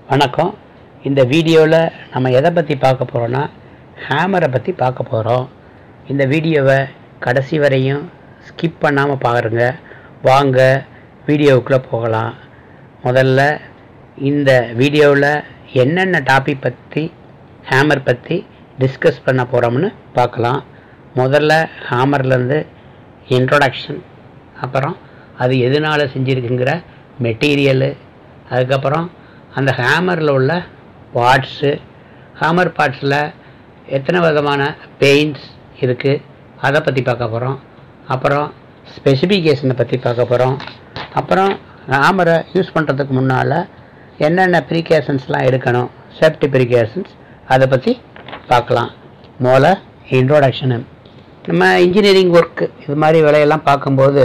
வணக்கம் இந்த வீடியோவில் நம்ம எதை பற்றி பார்க்க போகிறோன்னா ஹேமரை பற்றி பார்க்க போகிறோம் இந்த வீடியோவை கடைசி வரையும் ஸ்கிப் பண்ணாமல் பாருங்க வாங்க வீடியோவுக்குள்ளே போகலாம் முதல்ல இந்த வீடியோவில் என்னென்ன டாபிக் பற்றி ஹேமர் பற்றி டிஸ்கஸ் பண்ண போகிறோம்னு பார்க்கலாம் முதல்ல ஹேமர்லேருந்து இன்ட்ரோடக்ஷன் அப்புறம் அது எதனால் செஞ்சுருக்குங்கிற மெட்டீரியலு அதுக்கப்புறம் அந்த ஹேமரில் உள்ள பார்ட்ஸு ஹேமர் பார்ட்ஸில் எத்தனை விதமான பெயிண்ட்ஸ் இருக்குது அதை பற்றி பார்க்க போகிறோம் அப்புறம் ஸ்பெசிஃபிகேஷனை பற்றி பார்க்க போகிறோம் அப்புறம் ஹேமரை யூஸ் பண்ணுறதுக்கு முன்னால் என்னென்ன ப்ரிகாஷன்ஸ்லாம் எடுக்கணும் சேஃப்டி ப்ரிகாஷன்ஸ் அதை பற்றி பார்க்கலாம் முதல்ல இன்ட்ரோடக்ஷனு நம்ம இன்ஜினியரிங் ஒர்க்கு இது மாதிரி வேலையெல்லாம் பார்க்கும்போது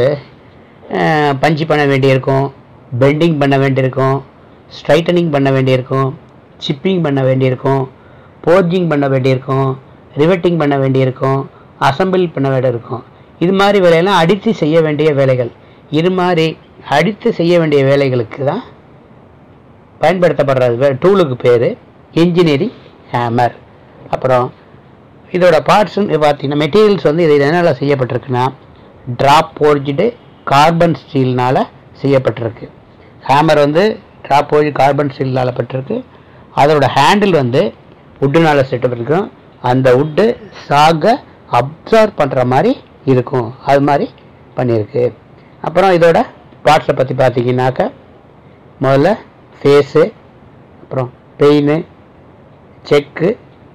பஞ்சு பண்ண வேண்டியிருக்கும் பெண்டிங் பண்ண வேண்டியிருக்கும் ஸ்ட்ரைட்டனிங் பண்ண வேண்டியிருக்கும் சிப்பிங் பண்ண வேண்டியிருக்கும் போர்ஜிங் பண்ண வேண்டியிருக்கும் ரிவெட்டிங் பண்ண வேண்டியிருக்கும் அசம்பிள் பண்ண வேண்டியிருக்கும் இது மாதிரி வேலையெல்லாம் அடித்து செய்ய வேண்டிய வேலைகள் இது மாதிரி அடித்து செய்ய வேண்டிய வேலைகளுக்கு தான் பயன்படுத்தப்படுற டூலுக்கு பேர் இன்ஜினியரிங் ஹேமர் அப்புறம் இதோட பார்ட்ஸ்னு பார்த்தீங்கன்னா மெட்டீரியல்ஸ் வந்து இது எதனால் செய்யப்பட்டிருக்குன்னா ட்ராப் போர்ஜ்டு கார்பன் ஸ்டீல்னால் செய்யப்பட்டிருக்கு ஹேமர் வந்து ட்ராப் போர்ஜ் கார்பன் ஸ்டீல்னால் பட்டிருக்கு அதோட ஹேண்டில் வந்து உட்டுனால் செட்டப் இருக்கும் அந்த உட்டு சாக அப்சர்வ் பண்ணுற மாதிரி இருக்கும் அது மாதிரி பண்ணியிருக்கு அப்புறம் இதோட பார்ட்ஸை பற்றி பார்த்தீங்கன்னாக்க முதல்ல ஃபேஸு அப்புறம் பெயின் செக்கு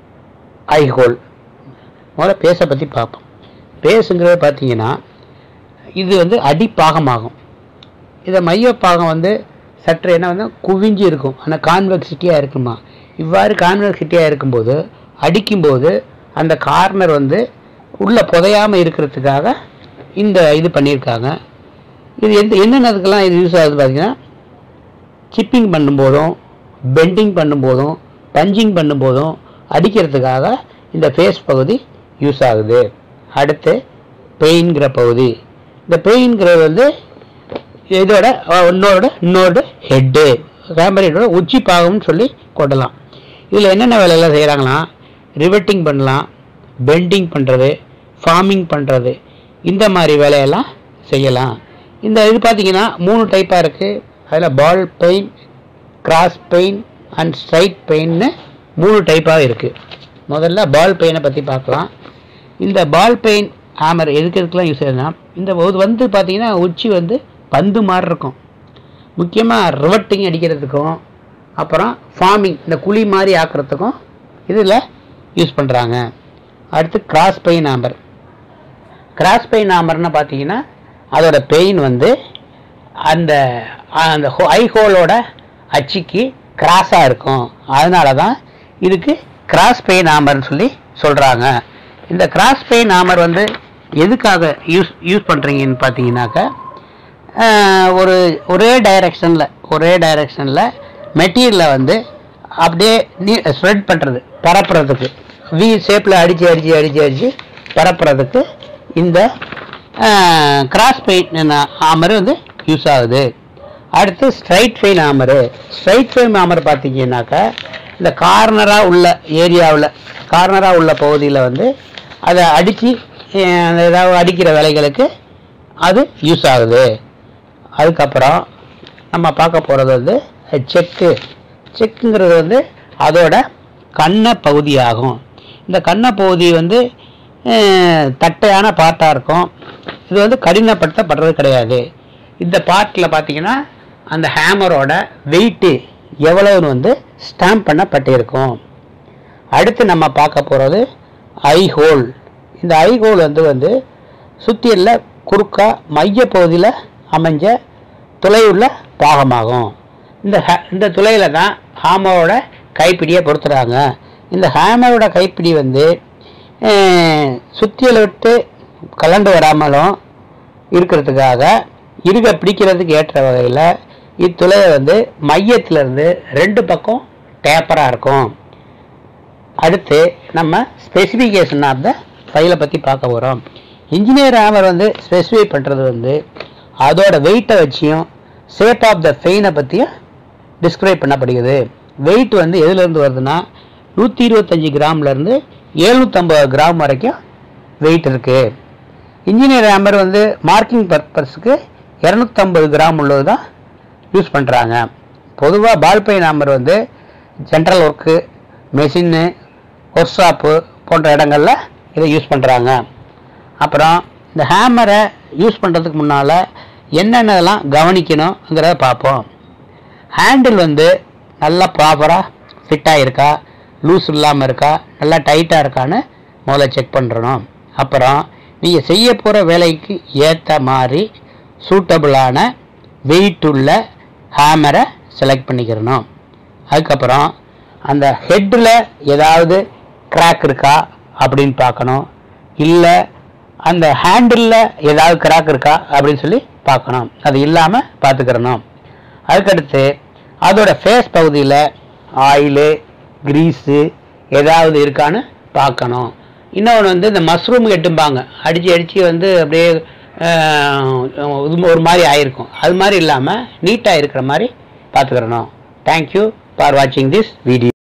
ஐஹோல் முதல்ல பேஸை பற்றி பார்ப்போம் பேஸுங்கிறது பார்த்தீங்கன்னா இது வந்து அடிப்பாகமாகும் இதை மையப்பாகம் வந்து சற்று என்ன வந்து குவிஞ்சு இருக்கும் ஆனால் கான்வெக்சிட்டியாக இருக்குமா இவ்வாறு கான்வெக்சிட்டியாக இருக்கும்போது அடிக்கும்போது அந்த கார்னர் வந்து உள்ளே புதையாமல் இருக்கிறதுக்காக இந்த இது பண்ணியிருக்காங்க இது எந்த என்னென்னதுக்கெல்லாம் இது யூஸ் ஆகுது பார்த்தீங்கன்னா சிப்பிங் பண்ணும்போதும் பெண்டிங் பண்ணும்போதும் பஞ்சிங் பண்ணும்போதும் அடிக்கிறதுக்காக இந்த ஃபேஸ் பகுதி யூஸ் ஆகுது அடுத்து பெயின்கிற பகுதி இந்த பெயின்கிறது வந்து இதோட இன்னொரு இன்னொரு ஹெட்டு கேமரையோட உச்சி பாகம்னு சொல்லி கொண்டலாம் இதில் என்னென்ன வேலையெல்லாம் செய்கிறாங்களா ரிவெட்டிங் பண்ணலாம் பெண்டிங் பண்ணுறது ஃபார்மிங் பண்ணுறது இந்த மாதிரி வேலையெல்லாம் செய்யலாம் இந்த இது பார்த்தீங்கன்னா மூணு டைப்பாக இருக்குது அதில் ball pein cross pein and straight பெயின்னு மூணு டைப்பாக இருக்குது முதல்ல பால் பெயினை பற்றி பார்க்கலாம் இந்த பால் பெயின் ஹேமர் எதுக்கு எதுக்கெலாம் யூஸ் ஆகுதுன்னா இந்த இது வந்து பார்த்தீங்கன்னா உச்சி வந்து பந்து மாதிரி இருக்கும் முக்கியமாக ரிவட்டிங் அடிக்கிறதுக்கும் அப்புறம் ஃபார்மிங் இந்த குழி மாதிரி ஆக்கிறதுக்கும் இதில் யூஸ் பண்ணுறாங்க அடுத்து cross pein hammer cross pein ஆம்பர்னு பார்த்தீங்கன்னா அதோட பெயின் வந்து அந்த அந்த ஐ ஹோலோட அச்சுக்கு கிராஸாக இருக்கும் அதனால தான் இதுக்கு கிராஸ் பெயின் ஆமர்னு சொல்லி சொல்கிறாங்க இந்த கிராஸ் பெயின் ஆமர் வந்து எதுக்காக யூஸ் யூஸ் பண்ணுறீங்கன்னு பார்த்தீங்கன்னாக்க ஒரு ஒரே டைரெக்ஷனில் ஒரே டைரெக்ஷனில் மெட்டீரியலை வந்து அப்படியே நீ ஸ்ப்ரெட் பண்ணுறது பரப்புறதுக்கு வி ஷேப்பில் அடித்து அடித்து அடித்து அடித்து பரப்புறதுக்கு இந்த கிராஸ் பெயின் ஆமர் வந்து யூஸ் ஆகுது அடுத்து straight pein hammer straight pein hammer பார்த்தீங்கன்னாக்கா இந்த கார்னராக உள்ள ஏரியாவில் கார்னராக உள்ள பகுதியில் வந்து அதை அடித்து ஏதாவது அடிக்கிற வேலைகளுக்கு அது யூஸ் ஆகுது அதுக்கப்புறம் நம்ம பார்க்க போகிறது வந்து செக்கு செக்குங்கிறது வந்து அதோட கண்ண பகுதி ஆகும் இந்த கண்ண பகுதி வந்து தட்டையான பார்ட்டாக இருக்கும் இது வந்து கடினப்படுத்தப்படுறது கிடையாது இந்த பார்ட்டில் பார்த்தீங்கன்னா அந்த ஹேமரோட வெயிட்டு எவ்வளவுன்னு வந்து ஸ்டாம்ப் பண்ணப்பட்டிருக்கும் அடுத்து நம்ம பார்க்க போகிறது ஐ ஹோல் இந்த ஐ ஹோல் வந்து வந்து சுத்தியலில் குறுக்கா மைய பகுதியில் அமைஞ்ச துளையுள்ள பாகமாகும் இந்த இந்த துளையில் தான் ஹேமரோட கைப்பிடியை பொறுத்துறாங்க இந்த ஹேமரோட கைப்பிடி வந்து சுத்தியலை விட்டு கலண்டு வராமலும் இருக்கிறதுக்காக இருக பிடிக்கிறதுக்கு ஏற்ற வகையில் இத்துளையை வந்து மையத்திலிருந்து ரெண்டு பக்கம் டேப்பராக இருக்கும் அடுத்து நம்ம ஸ்பெசிஃபிகேஷன் ஆஃப் த ஃபைலை பற்றி பார்க்க போகிறோம் இன்ஜினியர் ஹேமர் வந்து ஸ்பெசிஃபை பண்ணுறது வந்து அதோட வெயிட்டை வச்சியும் ஷேப் ஆஃப் த ஃபெயினை பற்றியும் டிஸ்கிரைப் பண்ணப்படுகிறது வெயிட் வந்து எதுலேருந்து வருதுன்னா நூற்றி இருபத்தஞ்சி கிராம்லேருந்து எழுநூற்றம்பது கிராம் வரைக்கும் வெயிட் இருக்குது இன்ஜினியர் ஹேமர் வந்து மார்க்கிங் பர்பஸ்க்கு இரநூத்தம்பது கிராம் உள்ளது தான் யூஸ் பண்ணுறாங்க பொதுவாக பால் பெயின் ஹேமர் வந்து ஜென்ரல் ஒர்க்கு மெஷின்னு ஒர்க் ஷாப்பு போன்ற இடங்களில் இதை யூஸ் பண்ணுறாங்க அப்புறம் இந்த ஹேமரை யூஸ் பண்ணுறதுக்கு முன்னால் என்னென்னலாம் கவனிக்கணுங்கிறத பார்ப்போம் ஹேண்டில் வந்து நல்லா ப்ராப்பராக ஃபிட்டாக இருக்கா லூஸ் இல்லாமல் இருக்கா நல்லா டைட்டாக இருக்கான்னு முதல்ல செக் பண்ணுறணும் அப்புறம் நீங்கள் செய்ய போகிற வேலைக்கு ஏற்ற மாதிரி சூட்டபிளான வெயிட் உள்ள ஹேமரை செலக்ட் பண்ணிக்கிறணும் அதுக்கப்புறம் அந்த ஹெட்டில் ஏதாவது கிராக் இருக்கா அப்படின்னு பார்க்கணும் இல்லை அந்த ஹேண்டிலில் ஏதாவது கிராக் இருக்கா அப்படின்னு சொல்லி பார்க்கணும் அது இல்லாமல் பார்த்துக்கிறணும் அதுக்கடுத்து அதோட ஃபேஸ் பகுதியில் ஆயிலு கிரீஸு ஏதாவது இருக்கான்னு பார்க்கணும் இன்னொன்று வந்து இந்த மஷ்ரூம் கெட்டும்பாங்க அடித்து அடித்து வந்து அப்படியே ஆஹ், இது ஒரு மாதிரி ஆயிருக்கும் அது மாதிரி இல்லாமல் நீட்டாக இருக்கிற மாதிரி பார்த்துக்கிறணும் தேங்க்யூ ஃபார் வாட்சிங் திஸ் வீடியோ